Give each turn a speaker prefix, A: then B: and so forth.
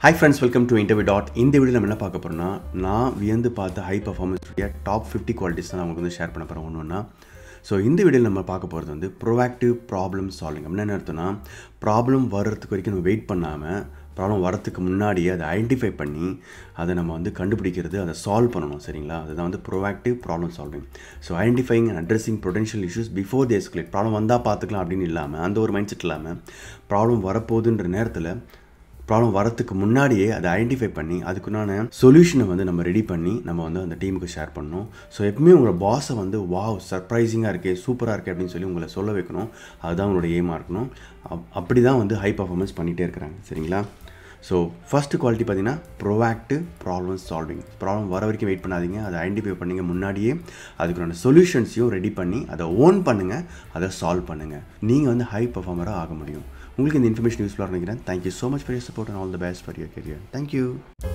A: hi friends welcome to interview dot இந்த video நம்ம என்ன பார்க்க போகிறோம்னா நான் வியந்து பார்த்த high performance top fifty qualities தான் நான் உங்களுக்கு வந்து ஷேர் பண்ண போகிறேன் ஒன்று ஒன்றா ஸோ இந்த வீடியோவில் நம்ம பார்க்க போகிறது வந்து ப்ரோஆக்டிவ் ப்ராப்ளம் சால்விங் அப்படின்னு என்ன அர்த்தம்னா ப்ராப்ளம் வர்றதுக்கு வரைக்கும் நம்ம வெயிட் பண்ணாமல் ப்ராப்ளம் வரத்துக்கு முன்னாடியே அதை ஐடென்டிஃபை பண்ணி அதை நம்ம வந்து கண்டுபிடிக்கிறது அதை சால்வ் பண்ணணும் சரிங்களா அதுதான் வந்து proactive problem solving so identifying and addressing potential issues before the escalate problem வந்தால் பார்த்துக்கலாம் அப்படின்னு இல்லாமல் அந்த ஒரு மைண்ட் செட் இல்லாமல் ப்ராப்ளம் வரப்போகுதுன்ற நேரத்தில் ப்ராப்ளம் வரத்துக்கு முன்னாடியே அதை ஐடென்டிஃபை பண்ணி அதுக்குண்டான சொல்யூஷனை வந்து நம்ம ரெடி பண்ணி நம்ம வந்து அந்த டீமுக்கு ஷேர் பண்ணணும் ஸோ எப்பவுமே உங்களோட பாஸை வந்து வாவ் சர்ப்ரைசிங்காக இருக்கே சூப்பராக இருக்கே அப்படின்னு சொல்லி உங்களை சொல்ல வைக்கணும் அதுதான் உங்களோட எய்மாக இருக்கணும் அப் அப்படி தான் வந்து ஹை பர்ஃபார்மன்ஸ் பண்ணிகிட்டே இருக்கிறாங்க சரிங்களா ஸோ ஃபஸ்ட்டு குவாலிட்டி பார்த்தீங்கன்னா ப்ரோஆக்டிவ் ப்ராப்ளம் சால்விங் ப்ராப்ளம் வர வரைக்கும் வெயிட் பண்ணாதீங்க அதை ஐடென்டிஃபை பண்ணுங்க முன்னாடியே அதுக்குண்டான சொல்யூஷன்ஸையும் ரெடி பண்ணி அதை ஓன் பண்ணுங்கள் அதை சால்வ் பண்ணுங்கள் நீங்கள் வந்து ஹை பர்ஃபார்மராக ஆக முடியும் உங்களுக்கு இந்த இன்ஃபர்மேஷன் யூஸ்ஃபுல்லாக நினைக்கிறேன் thank you so much for your support and all the best for your career thank you